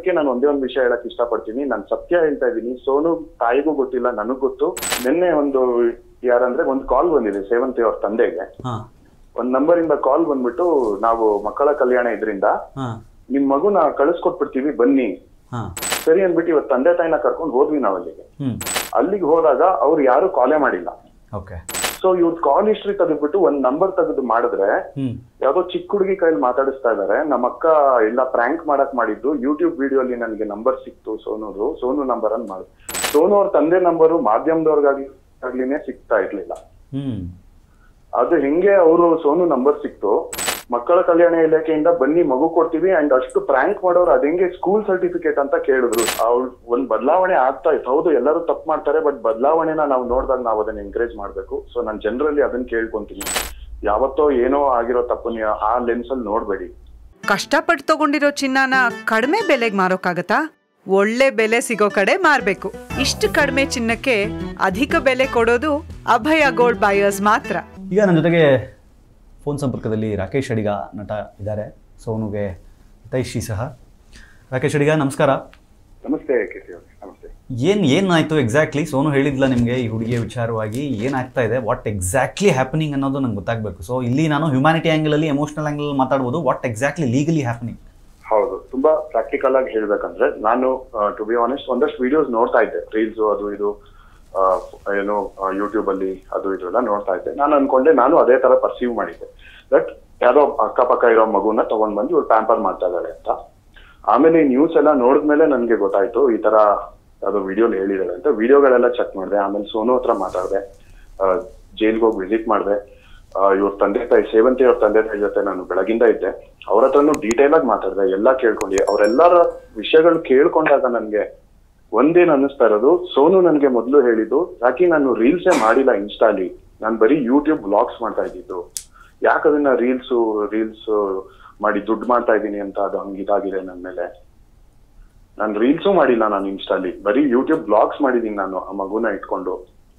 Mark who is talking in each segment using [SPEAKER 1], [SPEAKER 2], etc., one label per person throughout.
[SPEAKER 1] ಜನಕ್ಕೆ ನಾನು ಒಂದೇ ಒಂದು ವಿಷಯ ಹೇಳಕ್ ಇಷ್ಟಪಡ್ತೀನಿ ನಾನು ಸತ್ಯ ಹೇಳ್ತಾ ಇದ್ದೀನಿ ಸೋನು ತಾಯಿಗೂ ಗೊತ್ತಿಲ್ಲ ನನಗ್ ಗೊತ್ತು ನಿನ್ನೆ ಒಂದು ಯಾರಂದ್ರೆ ಒಂದು ಕಾಲ್ ಬಂದಿದೆ ಸೇವಂತಿ ಅವ್ರ ತಂದೆಗೆ
[SPEAKER 2] ಹಾ
[SPEAKER 1] ಒಂದ್ ನಂಬರ್ ಇಂದ ಕಾಲ್ ಬಂದ್ಬಿಟ್ಟು ನಾವು ಮಕ್ಕಳ ಕಲ್ಯಾಣ ಇದ್ರಿಂದ
[SPEAKER 2] ಹಾ
[SPEAKER 1] ನಿಮ್ ಮಗುನ ಕಳಿಸ್ಕೊಟ್ಬಿಡ್ತೀವಿ ಬನ್ನಿ
[SPEAKER 2] ಹಾ
[SPEAKER 1] ಸರಿ ಅಂದ್ಬಿಟ್ಟು ಇವತ್ತು ತಂದೆ ತಾಯಿನ ಕರ್ಕೊಂಡು ಹೋದ್ವಿ ನಾವ್ ಅಲ್ಲಿಗೆ
[SPEAKER 2] ಹ್ಮ್
[SPEAKER 1] ಅಲ್ಲಿಗೆ ಹೋದಾಗ ಅವ್ರು ಯಾರು ಕಾಲೇ ಮಾಡಿಲ್ಲ
[SPEAKER 2] ಓಕೆ
[SPEAKER 1] ಸೊ ಇವ್ರ ಕಾಲ್ ಹಿಸ್ಟ್ರಿ ತೆಗೆದ್ಬಿಟ್ಟು ಒಂದ್ ನಂಬರ್ ತೆಗೆದು ಮಾಡಿದ್ರೆ
[SPEAKER 2] ಹ್ಮ್
[SPEAKER 1] ಯಾವ್ದೋ ಚಿಕ್ಕ ಹುಡುಗಿ ಕೈಲಿ ಮಾತಾಡಿಸ್ತಾ ಇದಾರೆ ನಮ್ಮ ಅಕ್ಕ ಎಲ್ಲ ಪ್ರ್ಯಾಂಕ್ ಮಾಡಕ್ ಮಾಡಿದ್ದು ಯೂಟ್ಯೂಬ್ ವಿಡಿಯೋ ಅಲ್ಲಿ ನನಗೆ ನಂಬರ್ ಸಿಕ್ತು ಸೋನುದು ಸೋನು ನಂಬರ್ ಅನ್ ಮಾಡಿದ್ರು ಸೋನು ಅವ್ರ ತಂದೆ ನಂಬರು ಮಾಧ್ಯಮದವ್ರಿಗಾಗ್ಲಿ ಆಗ್ಲಿನೇ ಸಿಗ್ತಾ ಇರ್ಲಿಲ್ಲ
[SPEAKER 2] ಹ್ಮ್
[SPEAKER 1] ಅದು ಹೆಂಗೆ ಅವರು ಸೋನು ನಂಬರ್ ಸಿಕ್ತು ಮಕ್ಕಳ ಕಲ್ಯಾಣ ಇಲಾಖೆಯಿಂದ ಬನ್ನಿ ಮಗು ಕೊಡ್ತೀವಿ ಅಂಡ್ ಅಷ್ಟು ಪ್ರ್ಯಾಂಕ್ ಮಾಡೋರು ಅದ್ ಹೆಂಗೆ ಸ್ಕೂಲ್ ಸರ್ಟಿಫಿಕೇಟ್ ಅಂತ ಕೇಳಿದ್ರು ಅವ್ರು ಒಂದ್ ಬದಲಾವಣೆ ಆಗ್ತಾ ಇತ್ತು ಹೌದು ಎಲ್ಲರೂ ತಪ್ಪು ಮಾಡ್ತಾರೆ ಬಟ್ ಬದಲಾವಣೆನ ನಾವು ನೋಡಿದಾಗ ನಾವು ಅದನ್ನ ಎಂಕರೇಜ್ ಮಾಡ್ಬೇಕು ಸೊ ನಾನು ಜನರಲಿ ಅದನ್ನ ಕೇಳ್ಕೊಂತೀನಿ ಯಾವತ್ತೋ ಏನೋ ಆಗಿರೋ ತಪ್ಪನ್ನ ಆ ಲೆನ್ಸ್ ಅಲ್ಲಿ ನೋಡ್ಬೇಡಿ
[SPEAKER 3] ಕಷ್ಟಪಟ್ಟು ತಗೊಂಡಿರೋ ಚಿನ್ನನ ಕಡಿಮೆ ಬೆಲೆಗೆ ಮಾರೋಕ್ಕಾಗತ್ತಾ ಒಳ್ಳೆ ಬೆಲೆ ಸಿಗೋ ಕಡೆ ಮಾರ್ಬೇಕು ಇಷ್ಟು ಕಡಿಮೆ ಚಿನ್ನಕ್ಕೆ ಅಧಿಕ ಬೆಲೆ ಕೊಡೋದು ಅಭಯ ಗೋಲ್ಡ್ ಬಯರ್ಸ್ ಮಾತ್ರ
[SPEAKER 2] ಈಗ ನನ್ನ ಜೊತೆಗೆ ಫೋನ್ ಸಂಪರ್ಕದಲ್ಲಿ ರಾಕೇಶ್ ಅಡಿಗ ನಟ ಇದ್ದಾರೆ ಸೋನುಗೆ ಹಿತೈಷಿ ಸಹ ರಾಕೇಶ್ ಅಡಿಗ ನಮಸ್ಕಾರ
[SPEAKER 1] ನಮಸ್ತೆ ಕೇಸಿ ಅವ್ರೆ ನಮಸ್ತೆ
[SPEAKER 2] ಏನು ಏನಾಯಿತು ಎಕ್ಸಾಕ್ಟ್ಲಿ ಸೋನು ಹೇಳಿದ್ಲ ನಿಮಗೆ ಈ ಹುಡುಗಿಯ ವಿಚಾರವಾಗಿ ಏನಾಗ್ತಾ ಇದೆ ವಾಟ್ ಎಕ್ಸಾಕ್ಟ್ಲಿ ಹ್ಯಾಪನಿಂಗ್ ಅನ್ನೋದು ನಂಗೆ ಗೊತ್ತಾಗಬೇಕು ಸೊ ಇಲ್ಲಿ ನಾನು ಹ್ಯುಮ್ಯಾನಿಟಿ ಆ್ಯಂಗಲಲ್ಲಿ ಎಮೋಷನಲ್ ಆ್ಯಂಗಲ್ ಮಾತಾಡ್ಬೋದು ವಾಟ್ ಎಕ್ಸಾಕ್ಟ್ಲಿ ಲೀಗಲಿ ಹ್ಯಾಪನಿಂಗ್
[SPEAKER 1] ಹೌದು ತುಂಬಾ ಪ್ರಾಕ್ಟಿಕಲ್ ಆಗಿ ಹೇಳ್ಬೇಕಂದ್ರೆ ನಾನು ಟು ಬಿ ಆನೆಸ್ಟ್ ಒಂದಷ್ಟು ವಿಡಿಯೋಸ್ ನೋಡ್ತಾ ಇದ್ದೆ ರೀಲ್ಸ್ ಅದು ಇದು ಆ, ಏನು ಯೂಟ್ಯೂಬ್ ಅಲ್ಲಿ ಅದು ಇದು ಎಲ್ಲ ನೋಡ್ತಾ ಇದ್ದೆ ನಾನು ಅನ್ಕೊಂಡೆ ನಾನು ಅದೇ ತರ ಪರ್ಸೀವ್ ಮಾಡಿದ್ದೆ ಬಟ್ ಯಾರೋ ಅಕ್ಕಪಕ್ಕ ಇರೋ ಮಗುನ ತಗೊಂಡ್ ಬಂದು ಇವ್ರು ಪ್ಯಾಂಪರ್ ಮಾಡ್ತಾ ಇದ್ದಾರೆ ಅಂತ ಆಮೇಲೆ ಈ ನ್ಯೂಸ್ ಎಲ್ಲ ನೋಡಿದ್ಮೇಲೆ ನನ್ಗೆ ಗೊತ್ತಾಯ್ತು ಈ ತರ ಅದು ವಿಡಿಯೋಲಿ ಹೇಳಿದ್ದಾರೆ ಅಂತ ವಿಡಿಯೋಗಳೆಲ್ಲ ಚೆಕ್ ಮಾಡಿದೆ ಆಮೇಲೆ ಸೋನು ಹತ್ರ ಮಾತಾಡಿದೆ ಜೈಲ್ಗೆ ಹೋಗಿ ವಿಸಿಟ್ ಮಾಡಿದೆ ಇವ್ರ ತಂದೆ ತಾಯಿ ಸೇವಂತಿ ಅವ್ರ ತಂದೆ ತಾಯಿ ಜೊತೆ ನಾನು ಬೆಳಗಿಂದ ಇದ್ದೆ ಅವ್ರ ಹತ್ರನು ಡೀಟೇಲ್ ಆಗಿ ಮಾತಾಡಿದೆ ಎಲ್ಲ ಕೇಳ್ಕೊಂಡಿ ಅವರೆಲ್ಲರ ವಿಷಯಗಳು ಕೇಳ್ಕೊಂಡಾಗ ನನ್ಗೆ ಒಂದೇನ್ ಅನ್ನಿಸ್ತಾ ಇರೋದು ಸೋನು ನನ್ಗೆ ಮೊದಲು ಹೇಳಿದ್ದು ಯಾಕೆ ನಾನು ರೀಲ್ಸೇ ಮಾಡಿಲ್ಲ ಇನ್ಸ್ಟಾಲಿ ನಾನು ಬರೀ ಯೂಟ್ಯೂಬ್ ಬ್ಲಾಗ್ಸ್ ಮಾಡ್ತಾ ಇದ್ದಿದ್ದು ಯಾಕೆ ಅದನ್ನ ರೀಲ್ಸ್ ರೀಲ್ಸ್ ಮಾಡಿ ದುಡ್ಡು ಮಾಡ್ತಾ ಇದ್ದೀನಿ ಅಂತ ಅದು ಹಂಗ್ ಇದಾಗಿದೆ ನನ್ ಮೇಲೆ ನಾನು ರೀಲ್ಸು ಮಾಡಿಲ್ಲ ನಾನು ಇನ್ಸ್ಟಾಲಿ ಬರೀ ಯೂಟ್ಯೂಬ್ ಬ್ಲಾಗ್ಸ್ ಮಾಡಿದೀನಿ ನಾನು ಆ ಮಗುನ ಇಟ್ಕೊಂಡು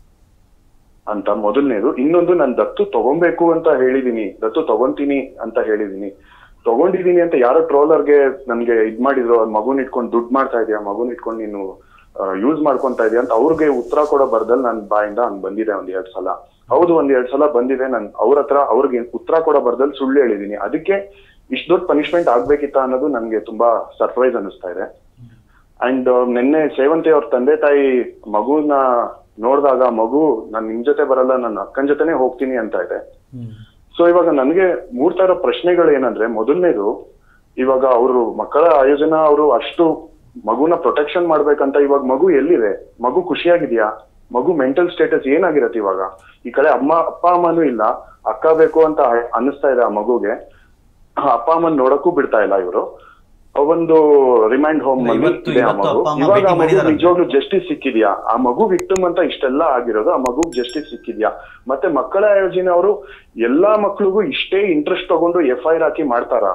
[SPEAKER 1] ಅಂತ ಮೊದಲನೇದು ಇನ್ನೊಂದು ನಾನು ದತ್ತು ತಗೊಬೇಕು ಅಂತ ಹೇಳಿದೀನಿ ದತ್ತು ತಗೊಂತೀನಿ ಅಂತ ಹೇಳಿದೀನಿ ತಗೊಂಡಿದೀನಿ ಅಂತ ಯಾರೋ ಟ್ರೋಲರ್ಗೆ ನನ್ಗೆ ಇದ್ ಮಾಡಿದ್ರು ಆ ಮಗುನ್ ಇಟ್ಕೊಂಡು ದುಡ್ಡು ಮಾಡ್ತಾ ಇದೀಯ ಮಗುನ್ ಇಟ್ಕೊಂಡು ನೀನು ಯೂಸ್ ಮಾಡ್ಕೊಂತಾ ಇದೀಯ ಅಂತ ಅವ್ರಿಗೆ ಉತ್ತರ ಕೊಡೋ ಬರ್ದಲ್ಲಿ ನನ್ ಬಾಯಿಂದ ಹಂಗ್ ಬಂದಿದೆ ಒಂದ್ ಎರಡ್ ಸಲ ಹೌದು ಒಂದ್ ಎರಡ್ ಸಲ ಬಂದಿದೆ ನನ್ ಅವ್ರ ಹತ್ರ ಅವ್ರಿಗೆ ಉತ್ತರ ಕೊಡೋ ಬರ್ದಲ್ಲಿ ಸುಳ್ಳು ಹೇಳಿದೀನಿ ಅದಕ್ಕೆ ಇಷ್ಟು ದೊಡ್ಡ ಪನಿಷ್ಮೆಂಟ್ ಆಗ್ಬೇಕಿತ್ತ ಅನ್ನೋದು ನನ್ಗೆ ತುಂಬಾ ಸರ್ಪ್ರೈಸ್ ಅನಿಸ್ತಾ ಇದೆ ಅಂಡ್ ನಿನ್ನೆ ಸೇವಂತಿ ಅವ್ರ ತಂದೆ ತಾಯಿ ಮಗುನ ನೋಡಿದಾಗ ಮಗು ನಾನ್ ನಿಮ್ ಜೊತೆ ಬರಲ್ಲ ನನ್ನ ಅಕ್ಕನ ಜೊತೆನೆ ಹೋಗ್ತೀನಿ ಅಂತ ಇದೆ ಸೊ ಇವಾಗ ನನ್ಗೆ ಮೂಡ್ತಾ ಇರೋ ಪ್ರಶ್ನೆಗಳು ಏನಂದ್ರೆ ಮೊದಲನೇದು ಇವಾಗ ಅವರು ಮಕ್ಕಳ ಆಯೋಜನ ಅವರು ಅಷ್ಟು ಮಗುನ ಪ್ರೊಟೆಕ್ಷನ್ ಮಾಡ್ಬೇಕಂತ ಇವಾಗ ಮಗು ಎಲ್ಲಿದೆ ಮಗು ಖುಷಿಯಾಗಿದ್ಯಾ ಮಗು ಮೆಂಟಲ್ ಸ್ಟೇಟಸ್ ಏನಾಗಿರತ್ತೆ ಇವಾಗ ಈ ಕಡೆ ಅಮ್ಮ ಅಪ್ಪ ಅಮ್ಮನೂ ಇಲ್ಲ ಅಕ್ಕ ಬೇಕು ಅಂತ ಅನ್ನಿಸ್ತಾ ಇದೆ ಆ ಮಗುಗೆ ಅಪ್ಪ ಅಮ್ಮನ್ ನೋಡಕ್ಕೂ ಬಿಡ್ತಾ ಇಲ್ಲ ಇವರು ಒಂದು ರಿಮೈಂಡ್ ಹೋಮ್
[SPEAKER 2] ಇಲ್ಲ, ಇವತ್ತು-
[SPEAKER 1] ಇದೆ ಆ
[SPEAKER 2] ಇವತ್ತು
[SPEAKER 1] ಮಗು
[SPEAKER 2] ಅಪ್ಪ ಅಮ್ಮ
[SPEAKER 1] ಇವಾಗ ಆ
[SPEAKER 2] ಭೇಟಿ
[SPEAKER 1] ಮಗು
[SPEAKER 2] ಮಾಡಿದಾರಂತೆ.
[SPEAKER 1] ನಿಜವಾಗ್ಲೂ ಜಸ್ಟಿಸ್ ಸಿಕ್ಕಿದ್ಯಾ ಆ ಮಗು ವಿಕ್ಟಿಮ್ ಅಂತ ಇಷ್ಟೆಲ್ಲ ಆಗಿರೋದು ಆ ಮಗು ಜಸ್ಟಿಸ್ ಸಿಕ್ಕಿದ್ಯಾ ಮತ್ತೆ ಮಕ್ಕಳ ಆಯೋಜನೆ ಅವರು ಎಲ್ಲಾ ಮಕ್ಳಿಗೂ ಇಷ್ಟೇ ಇಂಟ್ರೆಸ್ಟ್ ತಗೊಂಡು ಎಫ್ ಐ ಆರ್ ಹಾಕಿ ಮಾಡ್ತಾರ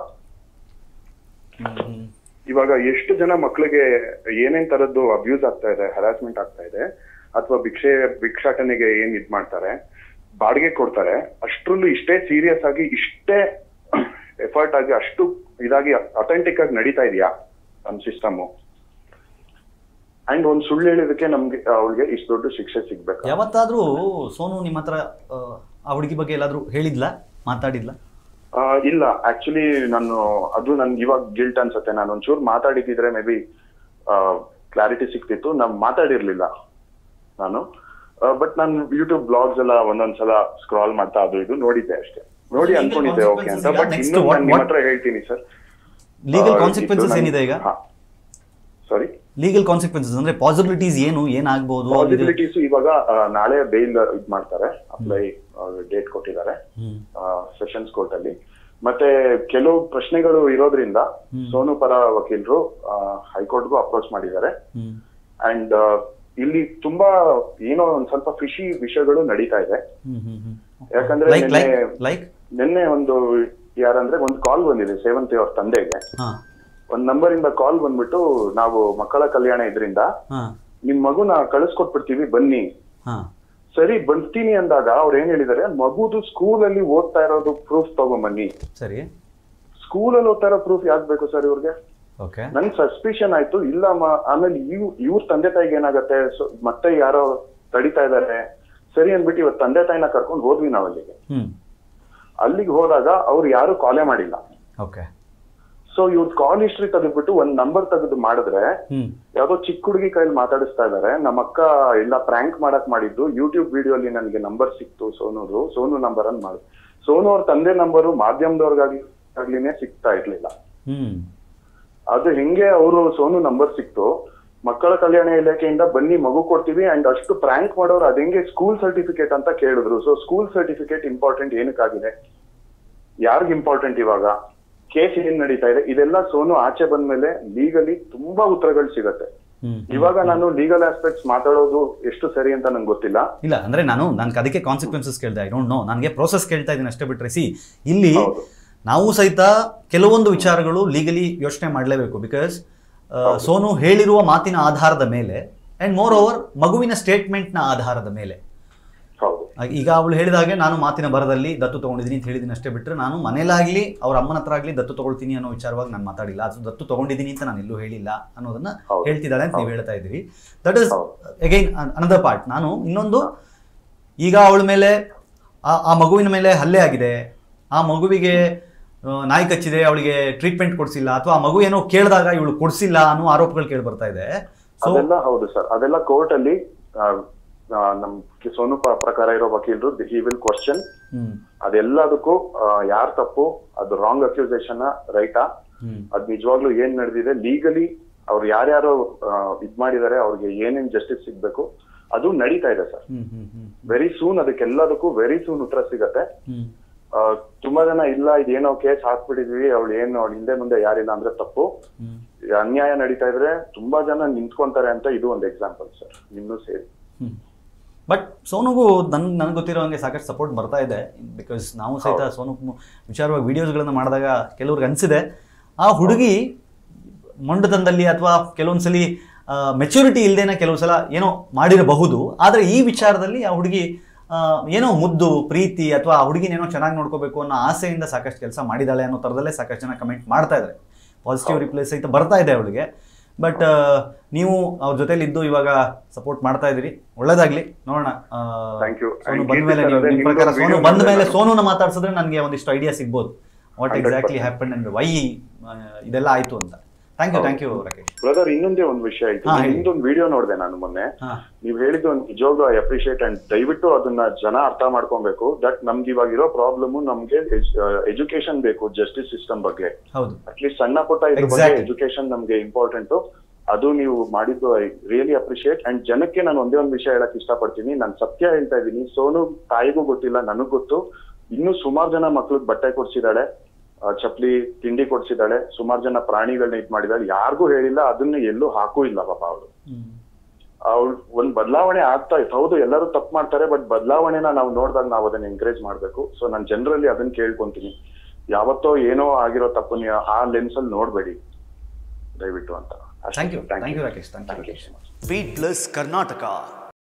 [SPEAKER 1] ಇವಾಗ ಎಷ್ಟು ಜನ ಮಕ್ಳಿಗೆ ಏನೇನ್ ತರದ್ದು ಅಬ್ಯೂಸ್ ಆಗ್ತಾ ಇದೆ ಹರಾಸ್ಮೆಂಟ್ ಆಗ್ತಾ ಇದೆ ಅಥವಾ ಭಿಕ್ಷೆ ಭಿಕ್ಷಾಟನೆಗೆ ಏನ್ ಇದ್ ಮಾಡ್ತಾರೆ ಬಾಡಿಗೆ ಕೊಡ್ತಾರೆ ಅಷ್ಟ್ರಲ್ಲೂ ಇಷ್ಟೇ ಸೀರಿಯಸ್ ಆಗಿ ಇಷ್ಟೇ ಎಫರ್ಟ್ ಆಗಿ ಅಷ್ಟು ಇದಾಗಿ ಅಥೆಂಟಿಕ್ ಆಗಿ ನಡೀತಾ ಇದೆಯಾ ನಮ್ ಸಿಸ್ಟಮ್ ಅಂಡ್ ಒಂದ್ ಸುಳ್ಳು ಹೇಳಿದಕ್ಕೆ ನಮ್ಗೆ ಅವಳಿಗೆ ಇಷ್ಟು ದೊಡ್ಡ ಶಿಕ್ಷೆ ಸಿಗ್ಬೇಕು
[SPEAKER 2] ಯಾವತ್ತಾದ್ರೂ ಸೋನು ನಿಮ್ಮ ಹತ್ರ ಆ, ಆ ಹುಡುಗಿ ಬಗ್ಗೆ ಎಲ್ಲಾದ್ರೂ ಹೇಳಿದ್ಲ ಮಾತಾಡಿದ್ಲ
[SPEAKER 1] ಆ, ಇಲ್ಲ ಆಕ್ಚುಲಿ ನಾನು ಅದು ನನ್ಗೆ ಇವಾಗ ಗಿಲ್ಟ್ ಅನ್ಸುತ್ತೆ ನಾನು ಒಂಚೂರು ಮಾತಾಡಿದ್ರೆ ಮೇ ಬಿ ಕ್ಲಾರಿಟಿ ಸಿಕ್ತಿತ್ತು ನಾನು ಮಾತಾಡಿರ್ಲಿಲ್ಲ ನಾನು ಬಟ್ ನಾನು ಯೂಟ್ಯೂಬ್ ಬ್ಲಾಗ್ಸ್ ಎಲ್ಲ ಒಂದೊಂದ್ಸಲ ಸ್ಕ್ರಾಲ್ ಮಾಡ್ತಾ ಅದು ಇದು ನೋಡಿದ್ದೆ ಅಷ್ಟೇ ನೋಡಿ
[SPEAKER 2] Legal
[SPEAKER 1] ಅನ್ಕೊಂಡಿದ್ದೆ ಓಕೆ ಅಂತ
[SPEAKER 2] consequences
[SPEAKER 1] ಬಟ್
[SPEAKER 2] ಈಗ next
[SPEAKER 1] ಇನ್ನು
[SPEAKER 2] what-
[SPEAKER 1] ನಾನು ನಿಮ್ಮ
[SPEAKER 2] what-
[SPEAKER 1] ಹತ್ರ ಹೇಳ್ತೀನಿ ಸರ್
[SPEAKER 2] ಲೀಗಲ್ ಕಾನ್ಸಿಕ್ವೆನ್ಸಸ್ ಏನಿದೆ ಈಗ
[SPEAKER 1] ಸಾರಿ
[SPEAKER 2] ಲೀಗಲ್ ಕಾನ್ಸಿಕ್ವೆನ್ಸಸ್ ಅಂದ್ರೆ ಪಾಸಿಬಿಲಿಟೀಸ್ ಏನು ಏನಾಗ್ಬೋದು ಅದು ಇದು-
[SPEAKER 1] ಪಾಸಿಬಿಲಿಟೀಸ್ ಇವಾಗ ಆ, ನಾಳೆ ಬೇಲ್ ಇದ್ ಮಾಡ್ತಾರೆ ಅಪ್ಲೈ ಡೇಟ್ ಕೊಟ್ಟಿದ್ದಾರೆ
[SPEAKER 2] ಹ್ಮ್.
[SPEAKER 1] ಸೆಷನ್ಸ್ ಕೋರ್ಟ್ ಅಲ್ಲಿ ಮತ್ತೆ ಕೆಲವು ಪ್ರಶ್ನೆಗಳು ಇರೋದ್ರಿಂದ ಸೋನು ಪರ ವಕೀಲರು ಹೈಕೋರ್ಟ್ಗೂ ಅಪ್ರೋಚ್ ಮಾಡಿದ್ದಾರೆ
[SPEAKER 2] ಹ್ಮ್.
[SPEAKER 1] ಅಂಡ್ ಇಲ್ಲಿ ತುಂಬಾ ಏನೋ ಒಂದ್ ಸ್ವಲ್ಪ ಫಿಶಿ ವಿಷಯಗಳು ನಡೀತಾ ಇದೆ
[SPEAKER 2] ಹ್ಮ್, ಹ್ಮ್, ಹ್ಮ್.
[SPEAKER 1] ಯಾಕಂದ್ರೆ
[SPEAKER 2] ಲೈಕ್ ಲೈಕ್
[SPEAKER 1] ನಿನ್ನೆ-
[SPEAKER 2] ಲೈಕ್
[SPEAKER 1] ನಿನ್ನೆ ಒಂದು ಯಾರಂದ್ರೆ ಒಂದು ಕಾಲ್ ಬಂದಿದೆ ಸೇವಂತಿ ಅವ್ರ ತಂದೆಗೆ
[SPEAKER 2] ಹಾ
[SPEAKER 1] ಒಂದ್ ನಂಬರ್ ಇಂದ ಕಾಲ್ ಬಂದ್ಬಿಟ್ಟು ನಾವು ಮಕ್ಕಳ ಕಲ್ಯಾಣ ಇದ್ರಿಂದ
[SPEAKER 2] ಹಾ
[SPEAKER 1] ನಿಮ್ ಮಗುನ ಕಳಿಸ್ಕೊಟ್ಬಿಡ್ತೀವಿ ಬನ್ನಿ
[SPEAKER 2] ಹಾ
[SPEAKER 1] ಸರಿ ಬರ್ತೀನಿ ಅಂದಾಗ ಅವ್ರು ಏನ್ ಹೇಳಿದಾರೆ ಮಗುದು ಸ್ಕೂಲ್ ಅಲ್ಲಿ ಓದ್ತಾ ಇರೋದು ಪ್ರೂಫ್ ತಗೊಂಬನ್ನಿ
[SPEAKER 2] ಸರಿ
[SPEAKER 1] ಸ್ಕೂಲ್ ಅಲ್ಲಿ ಓದ್ತಾ ಇರೋ ಪ್ರೂಫ್ ಯಾಕೆ ಬೇಕು ಸರ್ ಇವ್ರಿಗೆ
[SPEAKER 2] ಓಕೆ
[SPEAKER 1] ನನ್ ಸಸ್ಪಿಷನ್ ಆಯ್ತು ಇಲ್ಲಮ್ಮ ಆಮೇಲೆ ಇವ್ ಇವ್ರ ತಂದೆ ತಾಯಿಗೆ ಏನಾಗತ್ತೆ ಸೊ ಮತ್ತೆ ಯಾರೋ ತಡಿತಾ ಇದಾರೆ ಸರಿ ಅಂದ್ಬಿಟ್ಟು ಇವತ್ತು ತಂದೆ ತಾಯಿನ ಕರ್ಕೊಂಡು ಹೋದ್ವಿ ನಾವ್ ಅಲ್ಲಿಗೆ
[SPEAKER 2] ಹ್ಞೂ
[SPEAKER 1] ಅಲ್ಲಿಗೆ ಹೋದಾಗ ಅವ್ರು ಯಾರು ಕಾಲೇ ಮಾಡಿಲ್ಲ
[SPEAKER 2] ಓಕೆ
[SPEAKER 1] ಸೊ ಇವ್ರ ಕಾಲ್ ಹಿಸ್ಟ್ರಿ ತೆಗೆದ್ಬಿಟ್ಟು ಒಂದ್ ನಂಬರ್ ತೆಗೆದು ಮಾಡಿದ್ರೆ
[SPEAKER 2] ಹ್ಞೂ
[SPEAKER 1] ಯಾವ್ದೋ ಚಿಕ್ಕ ಹುಡುಗಿ ಕೈಲಿ ಮಾತಾಡಿಸ್ತಾ ಇದಾರೆ ನಮ್ಮ ಅಕ್ಕ ಎಲ್ಲ ಪ್ರ್ಯಾಂಕ್ ಮಾಡಕ್ ಮಾಡಿದ್ದು ಯೂಟ್ಯೂಬ್ ವಿಡಿಯೋ ಅಲ್ಲಿ ನನಗೆ ನಂಬರ್ ಸಿಕ್ತು ಸೋನುದು ಸೋನು ನಂಬರ್ ಅನ್ ಮಾಡಿದ್ರು ಸೋನು ಅವ್ರ ತಂದೆ ನಂಬರು ಮಾಧ್ಯಮದವ್ರಿಗಾಗ್ಲಿ ಆಗ್ಲಿನೇ ಸಿಗ್ತಾ ಇರ್ಲಿಲ್ಲ
[SPEAKER 2] ಹ್ಞೂ
[SPEAKER 1] ಅದು ಹೆಂಗೆ ಅವರು ಸೋನು ನಂಬರ್ ಸಿಕ್ತು ಮಕ್ಕಳ ಕಲ್ಯಾಣ ಇಲಾಖೆಯಿಂದ ಬನ್ನಿ ಮಗು ಕೊಡ್ತೀವಿ ಅಂಡ್ ಅಷ್ಟು ಪ್ರ್ಯಾಂಕ್ ಮಾಡೋರು ಅದಂಗೆ ಸ್ಕೂಲ್ ಸರ್ಟಿಫಿಕೇಟ್ ಅಂತ ಕೇಳಿದ್ರು ಸೊ ಸ್ಕೂಲ್ ಸರ್ಟಿಫಿಕೇಟ್ ಇಂಪಾರ್ಟೆಂಟ್ ಏನಕ್ಕಾಗಿದೆ ಯಾರಿಗ್ ಇಂಪಾರ್ಟೆಂಟ್ ಇವಾಗ ಕೇಸ್ ಏನ್ ನಡೀತಾ ಇದೆ ಇದೆಲ್ಲ ಸೋನು ಆಚೆ ಬಂದ್ಮೇಲೆ ಲೀಗಲಿ ತುಂಬಾ ಉತ್ತರಗಳು ಸಿಗತ್ತೆ
[SPEAKER 2] ಹ್ಞೂ
[SPEAKER 1] ಇವಾಗ ನಾನು ಲೀಗಲ್ ಆಸ್ಪೆಕ್ಟ್ಸ್ ಮಾತಾಡೋದು ಎಷ್ಟು ಸರಿ ಅಂತ ನಂಗೆ ಗೊತ್ತಿಲ್ಲ
[SPEAKER 2] ಇಲ್ಲ ಅಂದ್ರೆ ನಾನು ನನ್ಗೆ ಅದಕ್ಕೆ ಕಾನ್ಸಿಕ್ವೆನ್ಸಸ್ ಕೇಳ್ದೆ ಐ ಡೋಂಟ್ ನೋ ನನಗೆ ಪ್ರೋಸೆಸ್ ಕೇಳ್ತಾ ಇದ್ದೀನಿ ಅಷ್ಟೇ ಬಿಟ್ರೆ ಸಿ ಇಲ್ಲಿ
[SPEAKER 1] ಹೌದು.
[SPEAKER 2] ನಾವು ಸಹಿತ ಕೆಲವೊಂದು ವಿಚಾರಗಳು ಲೀಗಲಿ ಯೋಚನೆ ಮಾಡಲೇಬೇಕು ಬಿಕಾಸ್ ಸೋನು ಹೇಳಿರುವ ಮಾತಿನ ಆಧಾರದ ಮೇಲೆ ಆ್ಯಂಡ್ ಮೋರ್ ಓವರ್ ಮಗುವಿನ ಸ್ಟೇಟ್ಮೆಂಟ್ನ ಆಧಾರದ ಮೇಲೆ
[SPEAKER 1] ಹೌದು
[SPEAKER 2] ಆ, ಈಗ ಅವಳು ಹೇಳಿದ ಹಾಗೆ ನಾನು ಮಾತಿನ ಬರದಲ್ಲಿ ದತ್ತು ತಗೊಂಡಿದ್ದೀನಿ ಅಂತ ಹೇಳಿದ್ದೀನಿ ಅಷ್ಟೇ ಬಿಟ್ಟರೆ ನಾನು ಮನೇಲಾಗಲಿ ಅವ್ರ ಅಮ್ಮನ ಹತ್ರ ಆಗಲಿ ದತ್ತು ತಗೊಳ್ತೀನಿ ಅನ್ನೋ ವಿಚಾರವಾಗಿ ನಾನು ಮಾತಾಡಿಲ್ಲ ಅದು ದತ್ತು ತಗೊಂಡಿದ್ದೀನಿ ಅಂತ ನಾನು ಎಲ್ಲೂ ಹೇಳಿಲ್ಲ ಅನ್ನೋದನ್ನ
[SPEAKER 1] ಹೌದು.
[SPEAKER 2] ಹೇಳ್ತಿದ್ದಾಳೆ ಅಂತ ನೀವು ಹೇಳ್ತಾ ಇದ್ದೀರಿ ದಟ್ ಇಸ್
[SPEAKER 1] ಹೌದು.
[SPEAKER 2] ಅಗೈನ್ ಅನದರ್ ಪಾರ್ಟ್ ನಾನು ಇನ್ನೊಂದು ಈಗ ಅವಳ ಮೇಲೆ ಆ- ಆ ಮಗುವಿನ ಮೇಲೆ ಹಲ್ಲೆ ಆಗಿದೆ ಆ ಮಗುವಿಗೆ ಆ, ನಾಯಿ ಕಚ್ಚಿದೆ ಅವಳಿಗೆ ಟ್ರೀಟ್ಮೆಂಟ್ ಕೊಡಿಸಿಲ್ಲ ಅಥವಾ ಆ ಮಗು ಏನೋ ಕೇಳಿದಾಗ ಇವಳು ಕೊಡಿಸಿಲ್ಲ ಅನ್ನೋ ಆರೋಪಗಳು ಕೇಳಿ ಬರ್ತಾ ಇದೆ ಸೊ
[SPEAKER 1] ಅದೆಲ್ಲ ಹೌದು ಸರ್ ಅದೆಲ್ಲ ಕೋರ್ಟ್ ಅಲ್ಲಿ ಆ, ಆ, ನಮ್ ಕಿ- ಸೋನು ಪ- ಪ್ರಕಾರ ಇರೋ ವಕೀಲರು ಹಿ ವಿಲ್ ಕ್ವಶನ್
[SPEAKER 2] ಹ್ಮ್
[SPEAKER 1] ಅದೆಲ್ಲದಕ್ಕೂ ಯಾರ್ ತಪ್ಪು ಅದು ರಾಂಗ್ ಅಕ್ಯೂಸೇಷನ್ ರೈಟಾ
[SPEAKER 2] ಹ್ಮ್
[SPEAKER 1] ಅದ್ ನಿಜವಾಗ್ಲೂ ಏನ್ ನಡೆದಿದೆ ಲೀಗಲಿ ಅವ್ರು ಯಾರ್ಯಾರು ಆ, ಇದ್ ಮಾಡಿದಾರೆ ಅವ್ರಿಗೆ ಏನೇನ್ ಜಸ್ಟಿಸ್ ಸಿಗ್ಬೇಕು ಅದು ನಡೀತಾ ಇದೆ sir
[SPEAKER 2] hmm hmm hmm
[SPEAKER 1] very soon ಅದಕ್ಕೆಲ್ಲದಕ್ಕೂ ವೆರಿ ಸೂನ್ ಉತ್ತರ ಸಿಗತ್ತೆ
[SPEAKER 2] ಹ್ಮ್
[SPEAKER 1] ಆ, ತುಂಬಾ ಜನ ಇಲ್ಲ ಇದೇನೋ ಕೇಸ್ ಹಾಕ್ಬಿಟ್ಟಿದ್ವಿ ಅವಳು ಏನು ಅವಳು ಹಿಂದೆ ಮುಂದೆ ಯಾರಿಲ್ಲ ಅಂದ್ರೆ ತಪ್ಪು
[SPEAKER 2] ಹ್ಮ್
[SPEAKER 1] ಈ ಅನ್ಯಾಯ ನಡೀತಾ ಇದ್ರೆ ತುಂಬಾ ಜನ ನಿಂತ್ಕೊಂತಾರೆ ಅಂತ ಇದು ಒಂದು ಎಕ್ಸಾಂಪಲ್ ಸರ್ ಇನ್ನೂ ಸೇರಿ
[SPEAKER 2] ಬಟ್ ಸೋನುಗೂ ನನ್ ನನಗೆ ಗೊತ್ತಿರೋ ಹಂಗೆ ಸಾಕಷ್ಟು ಸಪೋರ್ಟ್ ಬರ್ತಾ ಇದೆ ಬಿಕಾಸ್ ನಾವು ಸಹಿತ ಸೋನು ಮು- ವಿಚಾರವಾಗಿ ವಿಡಿಯೋಸ್ಗಳನ್ನು ಮಾಡಿದಾಗ ಕೆಲವ್ರಿಗೆ ಅನಿಸಿದೆ ಆ ಹುಡುಗಿ ಮೊಂಡತನದಲ್ಲಿ ಅಥವಾ ಕೆಲವೊಂದ್ಸಲಿ ಮೆಚುರಿಟಿ ಇಲ್ಲದೇನೆ ಕೆಲವು ಸಲ ಏನೋ ಮಾಡಿರಬಹುದು ಆದರೆ ಈ ವಿಚಾರದಲ್ಲಿ ಆ ಹುಡುಗಿ ಆ, ಏನೋ ಮುದ್ದು ಪ್ರೀತಿ ಅಥವಾ ಆ ಹುಡುಗಿನೇನೋ ಚೆನ್ನಾಗಿ ನೋಡ್ಕೋಬೇಕು ಅನ್ನೋ ಆಸೆಯಿಂದ ಸಾಕಷ್ಟು ಕೆಲಸ ಮಾಡಿದಾಳೆ ಅನ್ನೋ ಥರದಲ್ಲೇ ಸಾಕಷ್ಟು ಜನ ಕಮೆಂಟ್ ಮಾಡ್ತಾ ಇದ್ದಾರೆ ಪಾಸಿಟಿವ್ ರಿಪ್ಲೈ ಸಹಿತ ಬರ್ತಾ ಇದೆ ಅವಳಿಗೆ ಬಟ್ ನೀವು ಅವ್ರ ಜೊತೆಲಿ ಇದ್ದು ಇವಾಗ ಸಪೋರ್ಟ್ ಮಾಡ್ತಾ ಇದ್ದೀರಿ ಒಳ್ಳೇದಾಗ್ಲಿ ನೋಡೋಣ ಆ,
[SPEAKER 1] Thank you.
[SPEAKER 2] ಸೋನು
[SPEAKER 1] And
[SPEAKER 2] ಬಂದ ಮೇಲೆ
[SPEAKER 1] ಕೀರ್ತಿ
[SPEAKER 2] ನೀವು
[SPEAKER 1] ಸರ್,
[SPEAKER 2] ನಿಮ್ಮ
[SPEAKER 1] ನಿಮ್ದು
[SPEAKER 2] ಪ್ರಕಾರ ಸೋನು
[SPEAKER 1] video
[SPEAKER 2] ಬಂದ ಮೇಲೆ
[SPEAKER 1] ನೋಡಿದೆ
[SPEAKER 2] ಸೋನುನ ಮಾತಾಡ್ಸಿದ್ರೆ ನನಗೆ ಒಂದಿಷ್ಟು ಐಡಿಯಾ ಸಿಗ್ಬೋದು what
[SPEAKER 1] 100%
[SPEAKER 2] exactly happen and why ಇದೆಲ್ಲ ಆಯ್ತು ಅಂತ thank you thank you Rakesh
[SPEAKER 1] brother ಇನ್ನೊಂದೇ ಒಂದು ವಿಷಯ
[SPEAKER 2] ಹಾ,
[SPEAKER 1] ಆಯ್ತು
[SPEAKER 2] ಹೇಳಿ.
[SPEAKER 1] ನಿಮ್ದೊಂದು ವಿಡಿಯೋ ನೋಡಿದೆ ನಾನು ಮೊನ್ನೆ
[SPEAKER 2] ಹಾ
[SPEAKER 1] ನೀವ್ ಹೇಳಿದ್ದು ನಿಜವಾಗ್ಲೂ ಐ ಅಪ್ರಿಶಿಯೇಟ್ ಅಂಡ್ ದಯವಿಟ್ಟು ಅದನ್ನ ಜನ ಅರ್ಥ ಮಾಡ್ಕೊಬೇಕು ದಟ್ ನಮ್ಗೆ ಇವಾಗ ಇರೋ ಪ್ರಾಬ್ಲಮ್ ನಮ್ಗೆ ಎಜುಕೇಶನ್ ಬೇಕು ಜಸ್ಟಿಸ್ ಸಿಸ್ಟಮ್ ಬಗ್ಗೆ
[SPEAKER 2] ಹೌದು
[SPEAKER 1] ಅಟ್ಲೀಸ್ಟ್ ಸಣ್ಣ ಪುಟ್ಟ ಇದ್ರ ಬಗ್ಗೆ
[SPEAKER 2] Exactly.
[SPEAKER 1] ಎಜುಕೇಶನ್ ನಮ್ಗೆ ಇಂಪಾರ್ಟೆಂಟ್ ಅದು ನೀವು ಮಾಡಿದ್ದು ಐ ರಿಯಲಿ ಅಪ್ರಿಶಿಯೇಟ್ ಅಂಡ್ ಜನಕ್ಕೆ ನಾನು ಒಂದೇ ಒಂದು ವಿಷಯ ಹೇಳಕ್ ಇಷ್ಟಪಡ್ತೀನಿ ನಾನು ಸತ್ಯ ಹೇಳ್ತಾ ಇದ್ದೀನಿ ಸೋನು ತಾಯಿಗೂ ಗೊತ್ತಿಲ್ಲ ನನಗ್ ಗೊತ್ತು ಇನ್ನೂ ಸುಮಾರು ಜನ ಮಕ್ಳಿಗೆ ಬಟ್ಟೆ ಕೊಡ್ಸಿದಾಳೆ ಆ, ಚಪ್ಲಿ ತಿಂಡಿ ಕೊಡ್ಸಿದಾಳೆ ಸುಮಾರು ಜನ ಪ್ರಾಣಿಗಳನ್ನ ಇದ್ ಮಾಡಿದಾಳೆ ಯಾರಿಗೂ ಹೇಳಿಲ್ಲ ಅದನ್ನ ಎಲ್ಲೂ ಹಾಕೂ ಇಲ್ಲ ಪಾಪ ಅವಳು
[SPEAKER 2] ಹ್ಮ್.
[SPEAKER 1] ಅವ್ಳು ಒಂದ್ ಬದಲಾವಣೆ ಆಗ್ತಾ ಇತ್ತು ಹೌದು ಎಲ್ಲರೂ ತಪ್ಪು ಮಾಡ್ತಾರೆ ಬಟ್ ಬದಲಾವಣೆನ ನಾವು ನೋಡಿದಾಗ ನಾವು ಅದನ್ನ ಎಂಕರೇಜ್ ಮಾಡ್ಬೇಕು ಸೊ ನಾನು ಜನರಲಿ ಅದನ್ನ ಕೇಳ್ಕೊಂತೀನಿ ಯಾವತ್ತೋ ಏನೋ ಆಗಿರೋ ತಪ್ಪನ್ನ ಆ ಲೆನ್ಸ್ ಅಲ್ಲಿ ನೋಡ್ಬೇಡಿ ದಯವಿಟ್ಟು ಅಂತ
[SPEAKER 2] thank you thank you Rakesh thank you
[SPEAKER 1] thank you so much
[SPEAKER 2] speed plus Karnataka